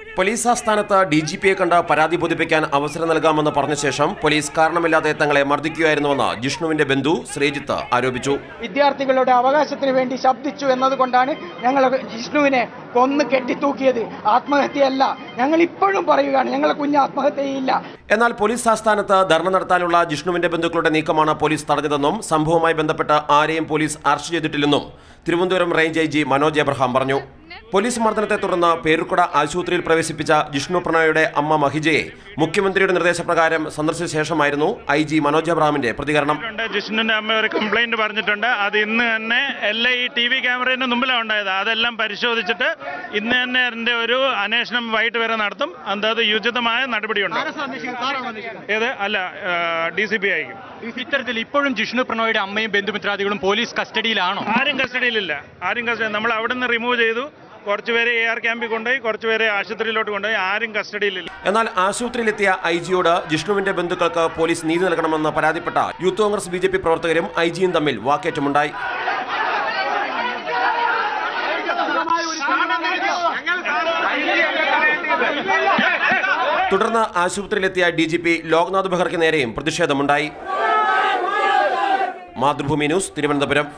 police ആസ്ഥാനത്ത് D G പിയെ കണ്ട് പരാതി ബോധിപ്പിക്കാൻ അവസരം നൽകാമെന്ന് പറഞ്ഞ ശേഷം പോലീസ് കാരണമില്ലാതെ തങ്ങളെ മർദ്ദിക്കുകയായിരുന്നുവെന്ന് ജിഷ്ണുവിന്റെ ബന്ധു ശ്രീജിത്ത് ആരോപിച്ചു വിദ്യാർത്ഥികളുടെ അവകാശത്തിന് വേണ്ടി ശബ്ദിച്ചു എന്നതുകൊണ്ടാണ് ഞങ്ങൾ ജിഷ്ണുവിനെ കൊന്ന് കെട്ടിത്തൂക്കിയത് ആത്മഹത്യയല്ല ഞങ്ങൾ ഇപ്പോഴും പറയുകയാണ് ഞങ്ങളെ കുഞ്ഞ് ആത്മഹത്യയില്ല എന്നാൽ പോലീസ് ആസ്ഥാനത്ത് ധർണ നടത്താനുള്ള ജിഷ്ണുവിന്റെ ബന്ധുക്കളുടെ നീക്കമാണ് പോലീസ് തടഞ്ഞതെന്നും സംഭവവുമായി ബന്ധപ്പെട്ട് ആരെയും പോലീസ് അറസ്റ്റ് ചെയ്തിട്ടില്ലെന്നും Thiruvananthapuram range I G Manoj Abraham പറഞ്ഞു പോലീസ് മർദ്ദനത്തെ തുടർന്ന് പേരുക്കുട ആശുപത്രിയിൽ പ്രവേശിപ്പിച്ച ജിഷ്ണു പ്രണോയുടെ അമ്മ മഹിജയെ മുഖ്യമന്ത്രിയുടെ നിർദ്ദേശപ്രകാരം സന്ദർശിച്ച ശേഷമായിരുന്നു ഐ ജി മനോജ് എബ്രഹാമിന്റെ പ്രതികരണം ഉണ്ട് ജിഷ്ണുവിന്റെ അമ്മ ഒരു കംപ്ലൈന്റ് പറഞ്ഞിട്ടുണ്ട് അത് ഇന്ന് തന്നെ എല്ലാ ഈ ടി വി ക്യാമറയുടെ മുമ്പിലാണ് ഉണ്ടായത് അതെല്ലാം പരിശോധിച്ചിട്ട് ഇന്ന് തന്നെ അതിന്റെ ഒരു അന്വേഷണം വൈകിട്ട് വരെ നടത്തും അതായത് യുചിതമായ നടപടിയുണ്ട് ഏത് അല്ല ഡി സി പി ആയിരിക്കും ഇത്തരത്തിൽ ഇപ്പോഴും ജിഷ്ണു പ്രണോയുടെ അമ്മയും ബന്ധുമിത്രാദികളും പോലീസ് കസ്റ്റഡിയിലാണോ ആരും കസ്റ്റഡിയിലില്ല ആരും കസ്റ്റഡി നമ്മൾ അവിടെ നിന്ന് റിമൂവ് ചെയ്തു കുറച്ചുപേരെ എ ആർ ക്യാമ്പിൽ കൊണ്ടുപോയി കുറച്ചുപേരെ ആശുപത്രിയിലോട്ട് കൊണ്ടുപോയി ആരും കസ്റ്റഡിയിലില്ല എന്നാൽ ആശുപത്രിയിലെത്തിയ ഐ ജിയോട് ജിഷ്ണുവിന്റെ ബന്ധുക്കൾക്ക് പോലീസ് നീതി നൽകണമെന്ന് പരാതിപ്പെട്ട Youth Congress B J P പ്രവർത്തകരും ഐ ജിയും തമ്മിൽ വാക്കേറ്റമുണ്ടായി തുടർന്ന് ആശുപത്രിയിലെത്തിയ ഡി ജി പി ലോക്നാഥ് ബെഹ്റയ്ക്ക് നേരെയും പ്രതിഷേധമുണ്ടായി മാതൃഭൂമി ന്യൂസ് തിരുവനന്തപുരം